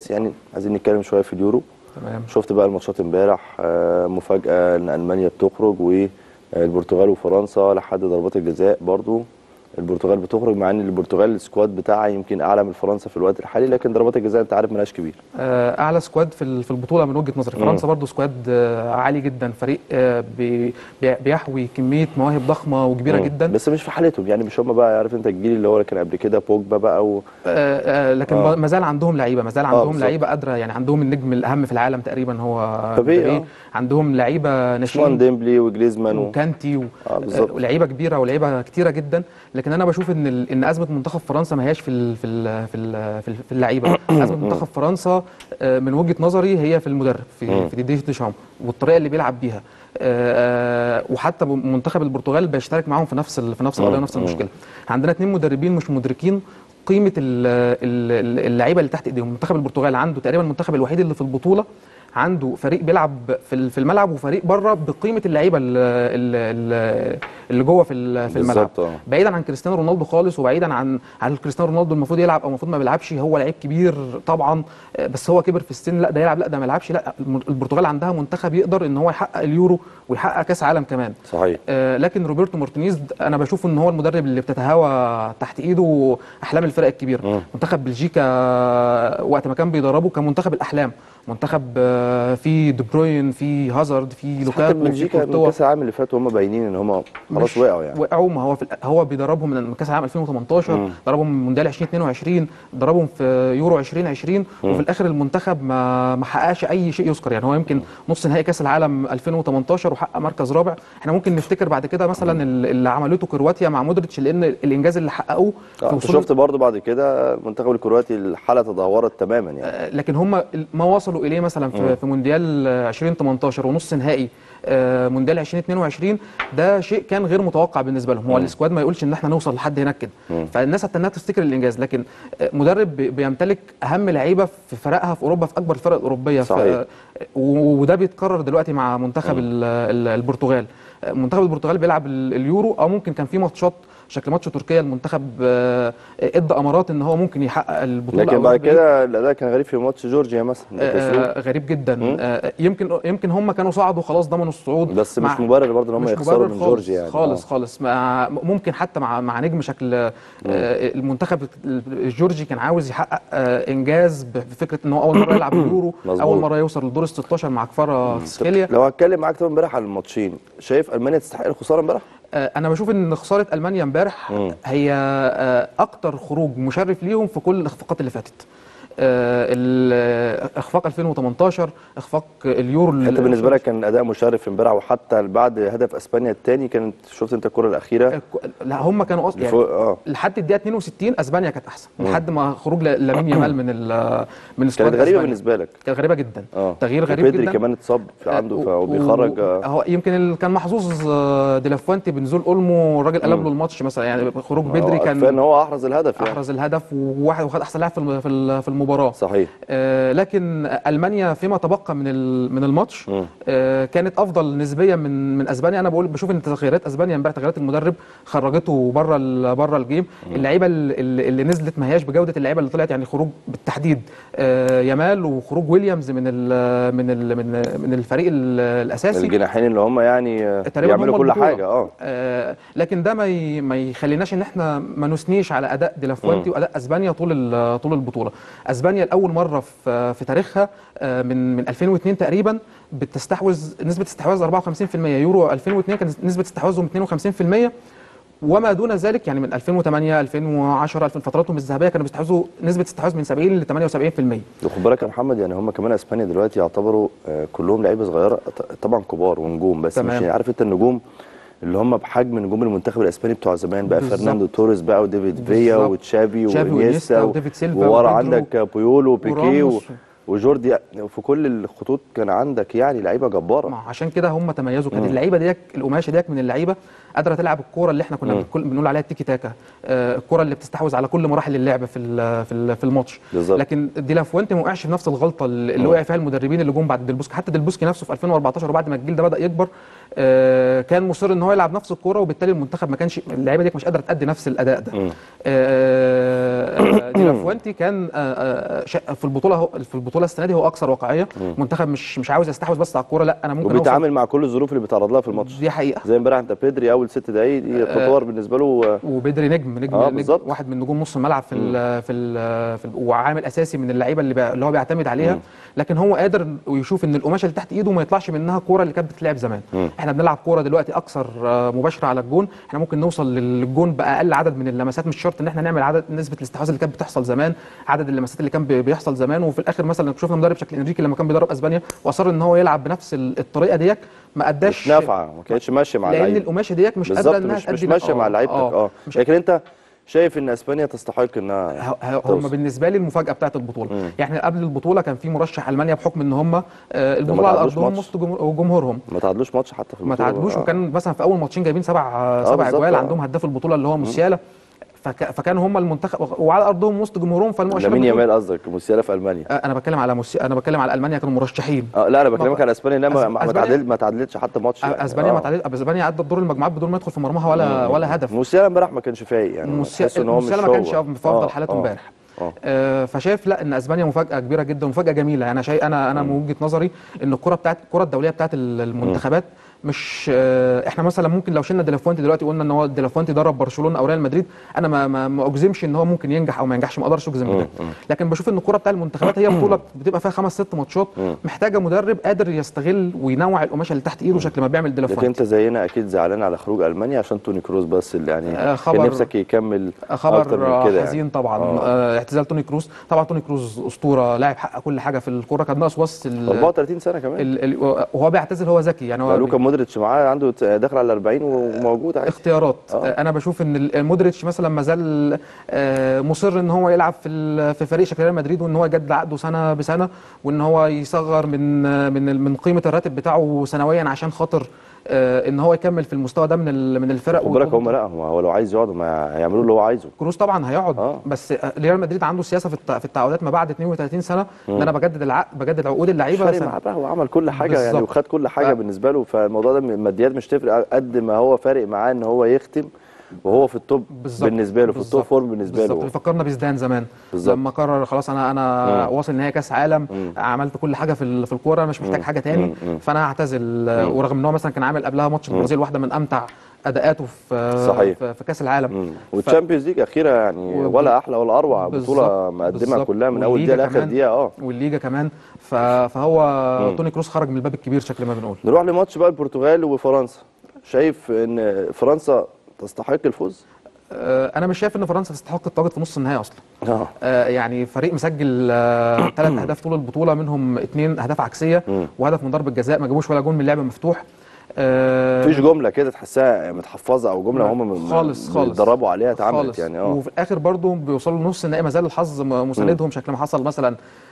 بس يعني عايزين نتكلم شويه في اليورو تمام شفت بقى الماتشات امبارح آه، مفاجاه ان المانيا بتخرج والبرتغال وفرنسا لحد ضربات الجزاء برضو البرتغال بتخرج مع ان البرتغال السكواد بتاعها يمكن اعلى من فرنسا في الوقت الحالي لكن ضربات الجزاء انت عارف ملهاش كبير آه، اعلى سكواد في ال- في البطوله من وجهه نظري فرنسا برضو سكواد آه، عالي جدا فريق آه، بي- بي- بيحوي كميه مواهب ضخمه وكبيره مم. جدا بس مش في حالتهم يعني مش هم بقى عارف انت الجيل اللي هو كان قبل كده بوجبا بقى و... آه، آه، لكن آه. ما زال عندهم لعيبه ما زال عندهم بالظبط. لعيبه قادره يعني عندهم النجم الاهم في العالم تقريبا هو طبيعي، مبابي. آه. عندهم لعيبه عثمان ناشئين ديمبلي وجريزمان و... وكانتي و... آه، بالظبط. آه، ولعيبه كبيره ولعيبه كتيره جدا لكن انا بشوف ان ال... ان ازمه منتخب فرنسا ما هياش في ال... في ال... في ال... في ال- في اللعيبه ازمه منتخب فرنسا آه، من وجهه نظري هي في المدرب في في ديديه ديشام والطريقه اللي بيلعب بيها آه، آه، وحتى منتخب البرتغال بيشترك معاهم في نفس ال... في نفس القضيه ونفس المشكله عندنا اثنين مدربين مش مدركين قيمه ال- ال- اللعيبه اللي تحت ايديهم منتخب البرتغال عنده تقريبا المنتخب الوحيد اللي في البطوله عنده فريق بيلعب في ال- في الملعب وفريق بره بقيمه اللعيبه ال- ال- ال- اللي جوه في ال- في الملعب بالظبط، آه. بعيدا عن كريستيانو رونالدو خالص وبعيدا عن هل كريستيانو رونالدو المفروض يلعب او المفروض ما بيلعبش هو لعيب كبير طبعا آه، بس هو كبر في السن لا ده يلعب لا ده ما يلعبش لا الم- البرتغال عندها منتخب يقدر ان هو يحقق اليورو ويحقق كاس عالم كمان صحيح آه، لكن روبرتو مارتينيز انا بشوف ان هو المدرب اللي بتتهاوى تحت ايده احلام الفرق الكبيره منتخب بلجيكا آه، وقت ما كان بيدربه كان منتخب الاحلام منتخب آه، فيه دي بروين فيه هازارد فيه حتى لوكاكو فيه بلجيكا من كورتوا كاس العالم اللي فات وهم باينين ان هم خلاص مش وقعوا يعني وقعوا ما هو في الأ- هو بيدربهم من كاس العالم 2018 دربهم من مونديال 2022 دربهم في يورو 2020 وفي الاخر المنتخب ما ما حققش اي شيء يذكر يعني هو يمكن نص نهائي كاس العالم 2018 وحقق مركز رابع احنا ممكن نفتكر بعد كده مثلا ال- اللي عملته كرواتيا مع مودريتش لان الانجاز اللي حققوه آه، في انت وصول شفت برضو بعد كده المنتخب الكرواتي الحاله تدهورت تماما يعني آه، لكن هم ما وصلوا اليه مثلا في, في مونديال آه، 2018 ونص نهائي آه، مونديال 2022 ده شيء كان غير متوقع بالنسبه لهم هو السكواد ما يقولش ان احنا نوصل لحد هناك كده فالناس هتنها تفتكر الانجاز لكن آه، مدرب بي- بيمتلك اهم لعيبه في فرقها في اوروبا في اكبر الفرق الاوروبيه ف- صحيح. و- وده بيتكرر دلوقتي مع منتخب ال- ال- البرتغال آه، منتخب البرتغال بيلعب ال- اليورو اه ممكن كان في ماتشات شكل ماتش تركيا المنتخب آه، ادى امارات ان هو ممكن يحقق البطوله لكن أو بعد يروح بعيد. كده الاداء كان غريب في ماتش جورجيا مثلا ده كسبوه. آه، غريب جدا آه، يمكن يمكن هم كانوا صعدوا خلاص ضمنوا الصعود بس مع- مش مبرر برضه ان هم مش يخسروا مبرر من خالص جورجيا يعني خالص آه. خالص مع ممكن حتى مع مع نجم شكل آه، المنتخب الجورجي كان عاوز يحقق آه، انجاز بفكره ان هو اول مره يلعب اليورو مظبوط. اول مره يوصل لدور ال 16 مع كفاره سخيليا لو هتكلم معاك طب امبارح على الماتشين شايف المانيا تستحق الخساره امبارح؟ آه، انا بشوف ان خساره المانيا امبارح هي آه، اكتر خروج مشرف ليهم في كل الاخفاقات اللي فاتت آه، ال- اخفاق 2018 اخفاق اليورو انت بالنسبه لك كان اداء مشرف امبارح وحتى بعد هدف اسبانيا الثاني كانت شفت انت الكره الاخيره الك- لا هم كانوا اصلا فوق- اه لحد الدقيقه 62 اسبانيا كانت احسن لحد ما خروج ل- لامين يامال من ال من سكواد كانت غريبه أسبانيا. بالنسبه لك كانت غريبه جدا اه تغيير غريب وبيدري جدا كمان اتصاب في عنده ف- وبيخرج و- آه، هو يمكن اللي كان محظوظ آه، ديلافوانتي بنزول اولمو الراجل قلب له الماتش مثلا يعني خروج بدري آه، كان كفايه ان هو احرز الهدف يعني احرز الهدف وواحد وخد احسن لاعب في الم- في ال- في المباراه صحيح آه، لكن المانيا فيما تبقى من ال- من الماتش آه، كانت افضل نسبيا من من اسبانيا انا بقول بشوف ان تغييرات اسبانيا امبارح تغييرات المدرب خرجته بره ال- بره الجيم اللعيبه اللي, اللي نزلت ما هياش بجوده اللعيبه اللي طلعت يعني خروج بالتحديد آه، يامال وخروج ويليامز من ال من ال من من الفريق ال- الاساسي الجناحين اللي هم يعني آه، تقريبا بيعملوا هم كل البطولة. حاجه اه آه لكن ده ما ي... ما يخليناش ان احنا ما نثنيش على اداء ديلافوانتي واداء اسبانيا طول ال- طول البطوله اسبانيا لاول مره في في تاريخها آه من من 2002 تقريبا بتستحوذ نسبه استحواذ 54% يورو 2002 كانت نسبه استحواذهم 52% وما دون ذلك يعني من 2008 2010 2000 فتراتهم الذهبيه كانوا بيستحوذوا نسبه استحواذ من 70 ل 78% وخد بالك يا محمد يعني هم كمان اسبانيا دلوقتي يعتبروا آه، كلهم لعيبه صغيره ط- طبعا كبار ونجوم بس تمام. مش يعني عارف انت النجوم اللي هم بحجم نجوم المنتخب الاسباني بتوع زمان بقى بالظبط. فرناندو توريس بقى وديفيد فيا بالظبط. وتشافي تشافي وانيستا وإنيستا و- وديفيد سيلفا وورا وبيدرو عندك بويولو وبيكي و- وراموس. وجوردي في كل الخطوط كان عندك يعني لعيبه جباره ما عشان كده هم تميزوا كانت اللعيبه ديك القماشه ديك من اللعيبه قادره تلعب الكوره اللي احنا كنا بنقول- بنقول عليها التيكي تاكا آه، الكوره اللي بتستحوذ على كل مراحل اللعب في ال- في ال- في الماتش بالظبط. لكن دي لافوانتي ما وقعش في نفس الغلطه اللي اللي وقع فيها المدربين اللي جم بعد ديلبوسكي حتى ديلبوسكي نفسه في 2014 وبعد ما الجيل ده بدا يكبر آه، كان مصر ان هو يلعب نفس الكوره وبالتالي المنتخب ما كانش اللعيبه دي مش قادره تأدي نفس الاداء ده آه، آه، دي لافوانتي كان آه، آه، شا- في البطوله هو في البطوله السنه دي هو اكثر واقعيه المنتخب مش مش عاوز يستحوذ بس على الكوره لا انا ممكن أوصل- وبيتعامل مع كل الظروف اللي بيتعرض لها في الماتش دي حقيقه زي امبارح انت بيدري اول ست دقايق دي تعتبر بالنسبه له آه، وبدري نجم نجم, آه، نجم بالظبط. واحد من نجوم نص الملعب في ال في ال في ال وعامل اساسي من اللعيبه اللي, بقى اللي هو بيعتمد عليها لكن هو قادر ويشوف ان القماشه اللي تحت ايده ما يطلعش منها الكوره اللي كانت بتتلعب زمان احنا بنلعب كوره دلوقتي اكثر آه، مباشره على الجون احنا ممكن نوصل للجون باقل عدد من اللمسات مش شرط ان احنا نعمل عدد نسبه الاستحواذ اللي كانت بتحصل زمان عدد اللمسات اللي كان بي- بيحصل زمان وفي الاخر مثلا شفنا مدرب شكل انريكي لما كان بيدرب اسبانيا واصر ان هو يلعب بنفس ال- الطريقه ديت ما اداش مش نافعه ما كانتش ماشيه مع لان اللعيبه القماشه ديت مش بالظبط قادره انها مش تأدي مش ماشيه مع لعيبتك اه مش لكن انت شايف ان اسبانيا تستحق انها ه- ه- هم توصل. بالنسبه لي المفاجاه بتاعت البطوله يعني قبل البطوله كان في مرشح المانيا بحكم ان هم آه، ما البطوله على تعادلوش ارضهم ماتش. وسط جمهور- جمهورهم ما تعادلوش ماتش حتى في ما البطولة. تعادلوش آه. وكان مثلا في اول ماتشين جايبين سبع آه، سبع بالظبط، اجوال آه. عندهم هداف البطوله اللي هو موسيالا فك فكان هم المنتخب وعلى ارضهم وسط جمهورهم فالمؤشرات لامين بتقول- يامال قصدك موسيالا في المانيا آه، انا بتكلم على موسي... انا بتكلم على المانيا كانوا مرشحين اه لا انا بكلمك على اسبانيا انها ما- أس- ما أسبانيا- تعادل ما تعادلتش حتى ماتش يعني. اسبانيا ما آه. تعادل اسبانيا عدت دور المجموعات بدون ما يدخل في مرماها ولا ولا هدف موسيالا امبارح ما كانش فايق يعني موسيالا تحس إن هو مش موسيالا ما كانش هو. في افضل آه، حالاته آه. امبارح آه. آه، فشايف لا ان اسبانيا مفاجاه كبيره جدا ومفاجاه جميله يعني انا شايف انا انا من وجهه نظري ان الكره بتاعت الكره الدوليه بتاعت ال- المنتخبات مش آه، احنا مثلا ممكن لو شلنا ديلافوانتي دلوقتي قلنا ان هو ديلافوانتي درب برشلونه او ريال مدريد انا ما ما, ما اجزمش ان هو ممكن ينجح او ما ينجحش ما اقدرش اجزم بده لكن بشوف ان الكره بتاع المنتخبات هي بطوله بتبقى فيها خمس ست ماتشات محتاجه مدرب قادر يستغل وينوع القماشه اللي تحت ايده شكل ما بيعمل لكن ديلافوانتي انت زينا اكيد زعلان على خروج المانيا عشان توني كروز بس اللي يعني آه، كان خبر- نفسك يكمل اكتر خبر من كده حزين يعني. طبعا آه. آه. اعتزال توني كروز طبعا توني كروز اسطوره لاعب حقق كل حاجه في الكوره كان ناقص وسط ال- 34 سنه كمان ال- ال- وهو بيعتزل هو ذكي يعني بقى هو لوكا مودريتش معاه عنده داخل على 40 وموجود عادي اختيارات آه. آه. انا بشوف ان ال- مودريتش مثلا ما زال آه، مصر ان هو يلعب في ال- في فريق شكل ريال مدريد وان هو يجدد عقده سنه بسنه وان هو يصغر من آه، من ال- من قيمه الراتب بتاعه سنويا عشان خاطر آه، ان هو يكمل في المستوى ده من ال- من الفرق خد بالك ويكون- هم لا هو هو لو عايز يقعد ما هيعملوا اللي هو عايزه كروز طبعا هيقعد آه. بس آه، ريال مدريد عنده سياسه في التع- في التعاقدات ما بعد 32 سنه ان انا بجدد العقد بجدد عقود مش اللعيبه فارق سنة. معاه بقى هو عمل كل حاجه يعني بالظبط. وخد كل حاجه آه. بالنسبه له فالموضوع ده الماديات مش تفرق قد ما هو فارق معاه ان هو يختم وهو في التوب بالظبط بالنسبه له في التوب بالظبط. فورم بالنسبه بالظبط له بيفكرنا بزدان زمان بالظبط. لما قرر خلاص انا انا مم. واصل نهائي كاس عالم عملت كل حاجه في ال- في الكوره مش محتاج حاجه تاني مم. مم. فانا هعتزل آه، ورغم ان هو مثلا كان عامل قبلها ماتش البرازيل واحده من امتع اداءاته في صحيح. في, في كاس العالم مم. والتشامبيونز ليج اخيره يعني و- ولا احلى ولا اروع بالظبط. بطوله مقدمه بالظبط. كلها من اول والليجا دقيقه لاخر كمان. دقيقه اه والليجا كمان ف- فهو توني كروس خرج من الباب الكبير شكل ما بنقول نروح لماتش بقى البرتغال وفرنسا شايف ان فرنسا تستحق الفوز آه، انا مش شايف ان فرنسا تستحق التواجد في نص النهائي اصلا اه آه، يعني فريق مسجل ثلاث اهداف طول البطوله منهم اثنين اهداف عكسيه وهدف من ضربه جزاء ما جابوش ولا جون من لعب مفتوح آه، مفيش جمله كده تحسها متحفظه او جمله هم من- خالص خالص بيتدربوا عليها اتعملت خالص. يعني اه وفي الاخر برضو بيوصلوا لنص النهائي ما زال الحظ م- مساندهم شكل ما حصل مثلا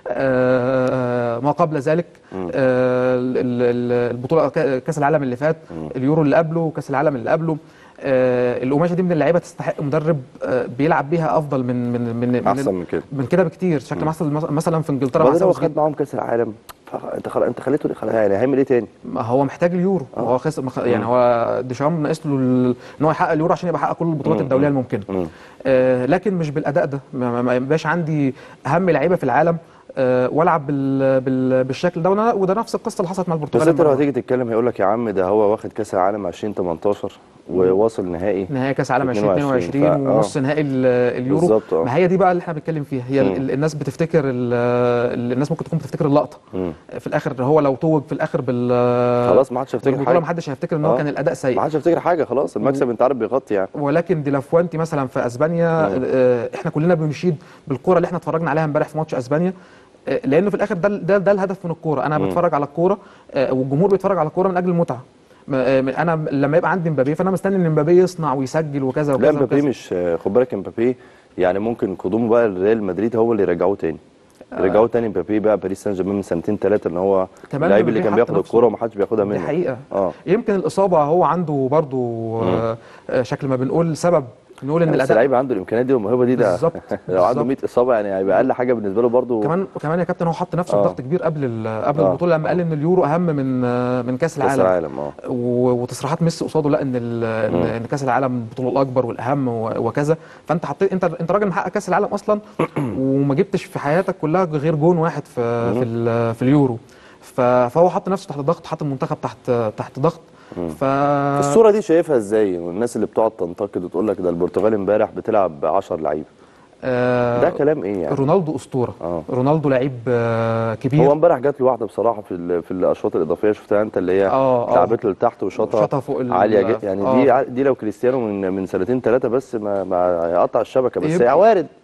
آه، ما قبل ذلك آه، ال- ال- البطوله كا- كاس العالم اللي فات اليورو اللي قبله وكاس العالم اللي قبله آه، القماشه دي من اللعيبه تستحق مدرب آه، بيلعب بيها افضل من من من من, احسن من كده من كده بكتير شكل ما حصل مثلا في انجلترا مع بعدين هو ساوثجيت. خد معاهم كاس العالم فخ- انت خل... انت خليته ليه خلاص يعني هيعمل ايه تاني؟ ما هو محتاج اليورو هو خسر مخ... يعني هو ديشام ناقص له ال- ان هو يحقق اليورو عشان يبقى حقق كل البطولات الدوليه الممكنه آه لكن مش بالاداء ده ما, ما- ما يبقاش عندي اهم لعيبه في العالم آه والعب بال... بال... بالشكل ده وأنا- وده نفس القصه اللي حصلت مع بس البرتغال انت لو المرة. هتيجي تتكلم هيقول لك يا عم ده هو واخد كاس العالم 2018 وواصل نهائي نهائي كاس عالم 22 2022 فا- آه. ونص نهائي ال- اليورو بالظبط، آه. ما هي دي بقى اللي احنا بنتكلم فيها هي ال- الناس بتفتكر ال- ال- الناس ممكن تكون بتفتكر اللقطه في الاخر هو لو توج في الاخر بال خلاص ما حدش هيفتكر بالبطوله ما حاجه حدش هيفتكر ان هو آه. كان الاداء سيء ما حدش هيفتكر حاجه خلاص المكسب انت عارف بيغطي يعني ولكن دي لافوانتي مثلا في اسبانيا آه، احنا كلنا بنشيد بالكوره اللي احنا اتفرجنا عليها امبارح في ماتش اسبانيا آه، لانه في الاخر ده ده, ده الهدف من الكوره انا بتفرج على الكوره آه، والجمهور بيتفرج على الكوره من اجل المتعه ما- آه، انا لما يبقى عندي مبابي فانا مستني ان مبابي يصنع ويسجل وكذا لا وكذا مبابي وكذا. مش خد بالك مبابي يعني ممكن قدومه بقى لريال مدريد هو اللي يرجعوه تاني يرجعوه تاني مبابي بقى باريس سان جيرمان من سنتين ثلاثه ان هو كمان اللعيب اللي مبابي كان حتى بياخد نفسه. الكوره ومحدش بياخدها منه دي حقيقه اه يمكن الاصابه هو عنده برضو آه، آه، شكل ما بنقول سبب نقول ان بس الاداء لعيب عنده الامكانيات دي والموهبه دي ده بالظبط، لو عنده 100 بالظبط. اصابه يعني هيبقى اقل حاجه بالنسبه له برضه كمان وكمان يا كابتن هو حط نفسه آه. في ضغط كبير قبل ال- قبل آه. البطوله لما قال ان اليورو اهم من آه، من كاس كاس العالم العالم اه و- وتصريحات ميسي قصاده لا ان ال- ان إن كاس العالم البطوله الاكبر والاهم و- وكذا فانت حطيت انت انت راجل محقق كاس العالم اصلا وما جبتش في حياتك كلها غير جون واحد في في, ال- في اليورو ف- فهو حط نفسه تحت ضغط حط المنتخب تحت تحت ضغط ف الصوره دي شايفها ازاي والناس اللي بتقعد تنتقد وتقول لك ده البرتغال امبارح بتلعب ب 10 لعيبه آه، ده كلام ايه يعني رونالدو اسطوره آه. رونالدو لعيب آه، كبير هو امبارح جات له واحده بصراحه في ال- في الاشواط الاضافيه شفتها انت اللي هي آه، آه. لعبت له لتحت وشاطها شاطها فوق ال- عاليه جدا يعني آه. دي ع- دي لو كريستيانو من من سنتين ثلاثه بس ما ما هيقطع الشبكه بس يبقى- هي وارد